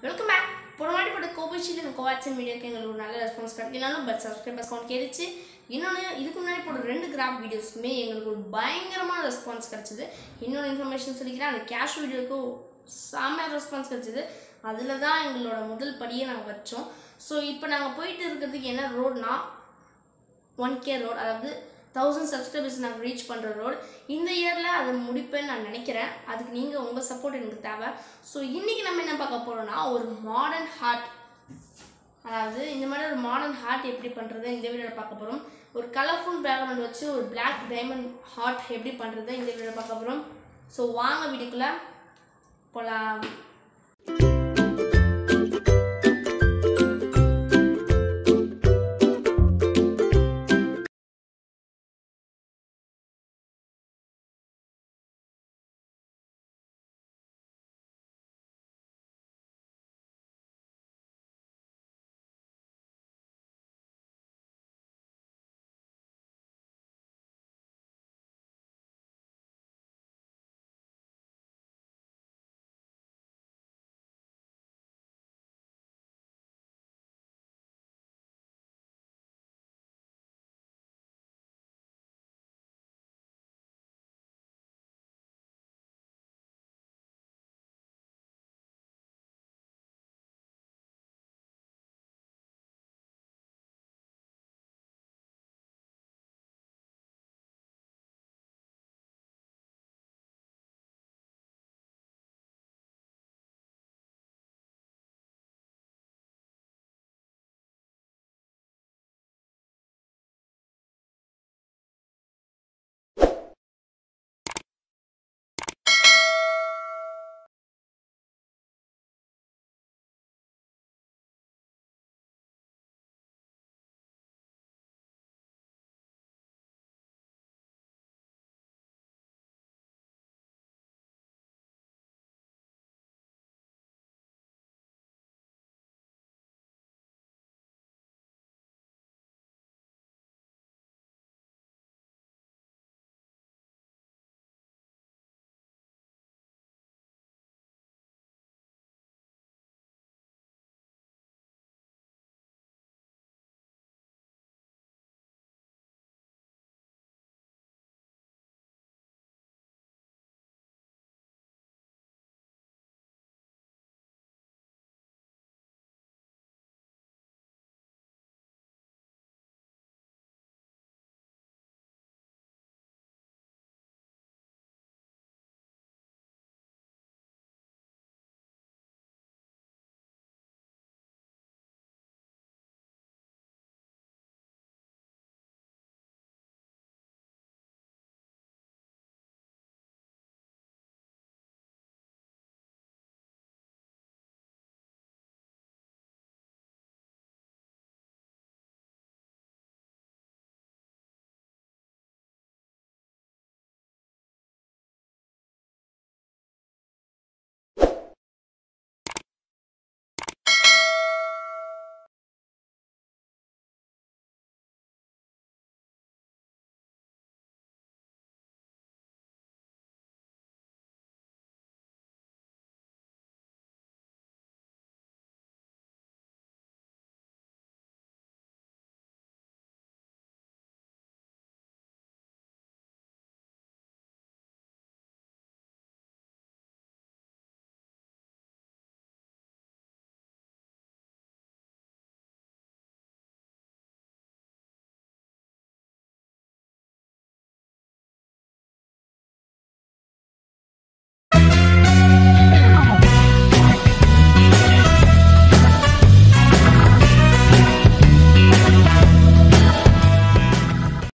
welcome back போன வாட்டி போட்ட கோவிஷீல்டு இந்த கோவாக்சின் வீடியோக்கு எங்களுக்கு ஒரு நல்ல ரெஸ்பான்ஸ் கிடைக்கலாலும் பட் சப்ஸ்கிரைபர்ஸ் கவுண்ட் கேட்டுச்சு இன்னொன்று இதுக்கு முன்னாடி போட்ட ரெண்டு கிராப் வீடியோஸ்க்குமே எங்களுக்கு ஒரு பயங்கரமான ரெஸ்பான்ஸ் கிடச்சிது இன்னொரு இன்ஃபர்மேஷன் சொல்லிக்கிறேன் அந்த கேஷ் வீடியோக்கு செம்ம ரெஸ்பான்ஸ் கிடச்சிது அதில் தான் எங்களோட முதல் படியை நாங்கள் வச்சோம் ஸோ இப்போ நாங்கள் போயிட்டு இருக்கிறதுக்கு என்ன ரோட்னா ஒன் கே ரோட் அதாவது தௌசண்ட் சப்ஸ்கிரைபர்ஸ் நாங்கள் ரீச் பண்ணுற ரோட் இந்த இயரில் அதை முடிப்பேன்னு நான் நினைக்கிறேன் அதுக்கு நீங்கள் உங்கள் சப்போர்ட் எனக்கு தேவை ஸோ இன்றைக்கி நம்ம என்ன பார்க்க போகிறோம்னா ஒரு மாடர்ன் ஹார்ட் அதாவது இந்த மாதிரி ஒரு மாடர்ன் ஹார்ட் எப்படி பண்ணுறது இந்த வீடியோவில் பார்க்க போகிறோம் ஒரு கலர்ஃபுல் பேக்ரவுண்ட் வச்சு ஒரு Black டைமண்ட் ஹார்ட் எப்படி பண்ணுறது இந்த வீடியோவில் பார்க்க போகிறோம் ஸோ வாங்க வீடியோக்குள்ளே போகலாம்